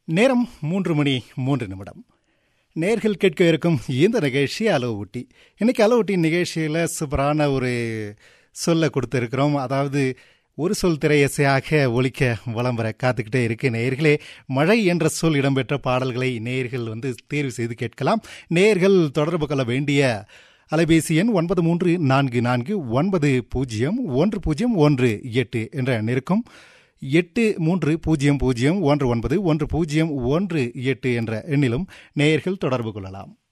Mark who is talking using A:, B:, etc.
A: நேரம் மூன்று மணி மூன்று நிமிடம் நேர்கள் கேட்க இருக்கும் இந்த நிகழ்ச்சி அளவு ஊட்டி இன்னைக்கு அளவு ஊட்டி நிகழ்ச்சியில் சூப்பரான ஒரு சொல்ல கொடுத்துருக்கிறோம் அதாவது ஒரு சொல் திரையசையாக ஒழிக்க விளம்பர காத்துக்கிட்டே இருக்கு நேயர்களே மழை என்ற சொல் இடம்பெற்ற பாடல்களை நேயர்கள் வந்து தேர்வு செய்து கேட்கலாம் நேயர்கள் தொடர்பு கொள்ள வேண்டிய அலைபேசி எண் ஒன்பது மூன்று நான்கு நான்கு ஒன்பது பூஜ்ஜியம் ஒன்று பூஜ்ஜியம் ஒன்று எட்டு என்ற எண் இருக்கும் எட்டு மூன்று பூஜ்ஜியம் பூஜ்ஜியம் ஒன்று ஒன்பது ஒன்று பூஜ்ஜியம் ஒன்று எட்டு என்ற எண்ணிலும் நேயர்கள் தொடர்பு கொள்ளலாம்